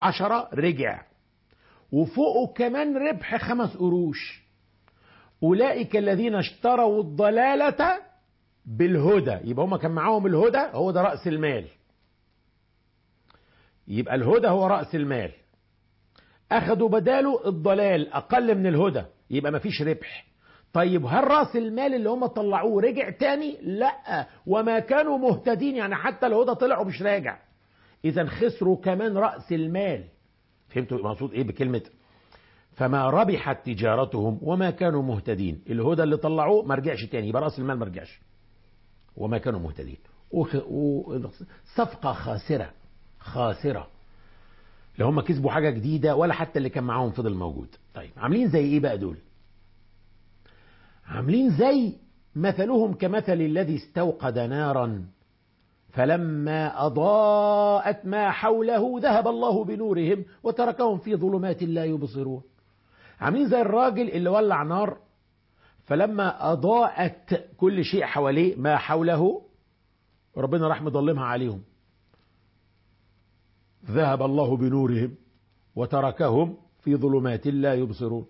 عشرة رجع وفوقه كمان ربح خمس قروش أولئك الذين اشتروا الضلالة بالهدى يبقى هما كان معاهم الهدى هو ده رأس المال يبقى الهدى هو رأس المال أخذوا بداله الضلال أقل من الهدى يبقى مفيش ربح طيب هل رأس المال اللي هم طلعوه رجع تاني لا وما كانوا مهتدين يعني حتى الهدى طلعوا مش راجع إذا خسروا كمان رأس المال فهمتوا مقصود إيه بكلمة فما ربحت تجارتهم وما كانوا مهتدين الهدى اللي طلعوه ما رجعش تاني يبقى رأس المال ما رجعش وما كانوا مهتدين وخ... و... صفقة خاسرة خاسرة لا هم كسبوا حاجة جديدة ولا حتى اللي كان معاهم فضل موجود طيب عاملين زي ايه بقى دول عاملين زي مثلهم كمثل الذي استوقد نارا فلما أضاءت ما حوله ذهب الله بنورهم وتركهم في ظلمات لا يبصرون عاملين زي الراجل اللي ولع نار فلما أضاءت كل شيء حواليه ما حوله ربنا راح مضلمها عليهم ذهب الله بنورهم وتركهم في ظلمات لا يبصرون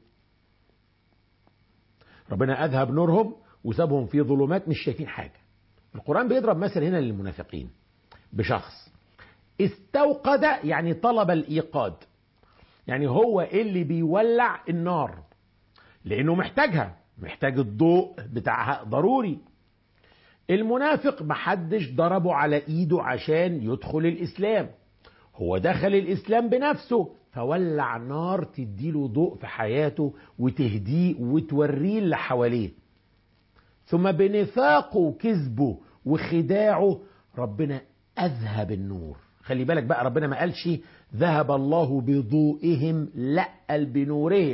ربنا أذهب نورهم وسابهم في ظلمات مش شايفين حاجة القرآن بيضرب مثل هنا للمنافقين بشخص استوقد يعني طلب الإيقاد يعني هو اللي بيولع النار لأنه محتاجها محتاج الضوء بتاعها ضروري المنافق محدش ضربه على ايده عشان يدخل الاسلام هو دخل الاسلام بنفسه فولع نار تديله ضوء في حياته وتهديه وتوريه اللي حواليه ثم بنفاقه وكذبه وخداعه ربنا اذهب النور خلي بالك بقى ربنا ما قالش ذهب الله بضوئهم لا قال بنورهم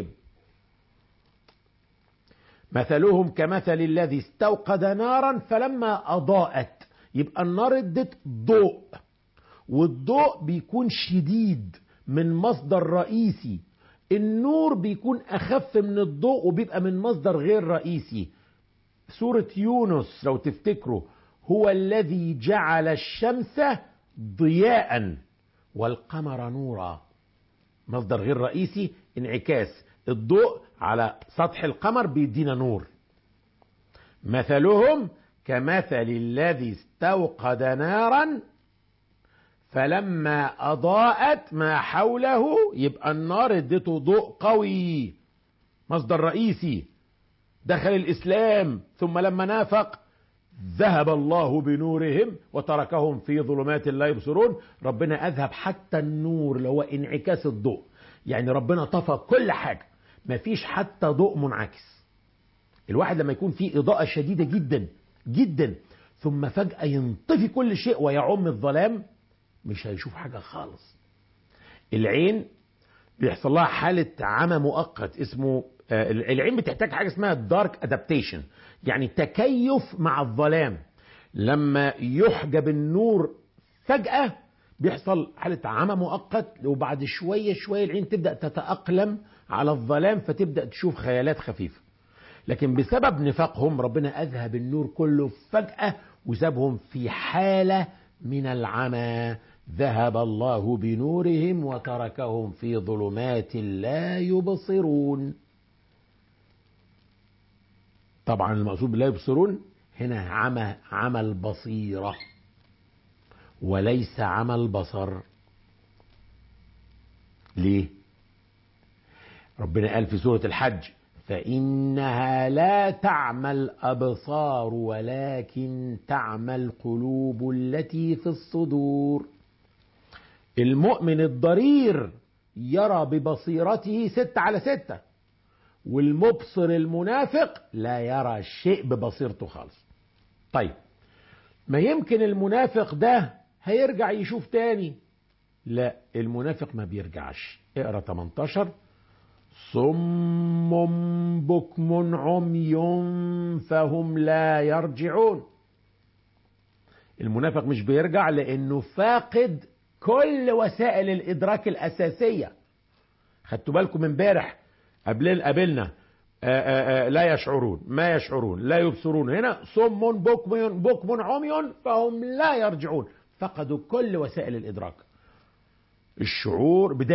مثلهم كمثل الذي استوقد نارا فلما أضاءت يبقى النار ادت ضوء والضوء بيكون شديد من مصدر رئيسي النور بيكون أخف من الضوء وبيبقى من مصدر غير رئيسي سورة يونس لو تفتكروا هو الذي جعل الشمس ضياء والقمر نورا مصدر غير رئيسي انعكاس الضوء على سطح القمر بيدينا نور مثلهم كمثل الذي استوقد نارا فلما أضاءت ما حوله يبقى النار ادته ضوء قوي مصدر رئيسي دخل الإسلام ثم لما نافق ذهب الله بنورهم وتركهم في ظلمات لا يبصرون ربنا أذهب حتى النور اللي هو انعكاس الضوء يعني ربنا طفى كل حاجة مفيش حتى ضوء منعكس الواحد لما يكون فيه إضاءة شديدة جدا جدا ثم فجأة ينطفي كل شيء ويعم الظلام مش هيشوف حاجة خالص العين بيحصل لها حالة عمى مؤقت اسمه آه العين بتحتاج حاجة اسمها دارك ادابتيشن يعني تكيف مع الظلام لما يحجب النور فجأة بيحصل حالة عمى مؤقت وبعد شوية شوية العين تبدأ تتأقلم على الظلام فتبدأ تشوف خيالات خفيفة لكن بسبب نفاقهم ربنا أذهب النور كله فجأة وسابهم في حالة من العمى ذهب الله بنورهم وتركهم في ظلمات لا يبصرون طبعا المقصود لا يبصرون هنا عمى عمى البصيرة وليس عمى البصر ليه ربنا قال في سورة الحج فإنها لا تعمى الأبصار ولكن تعمى القلوب التي في الصدور المؤمن الضرير يرى ببصيرته ستة على ستة والمبصر المنافق لا يرى شيء ببصيرته خالص طيب ما يمكن المنافق ده هيرجع يشوف تاني لا المنافق ما بيرجعش اقرا 18 صم بكم عمي فهم لا يرجعون المنافق مش بيرجع لانه فاقد كل وسائل الادراك الاساسيه خدتوا بالكم امبارح قبل قابلنا لا يشعرون ما يشعرون لا يبصرون هنا صم بكم بكم عمي فهم لا يرجعون فقدوا كل وسائل الادراك الشعور بداية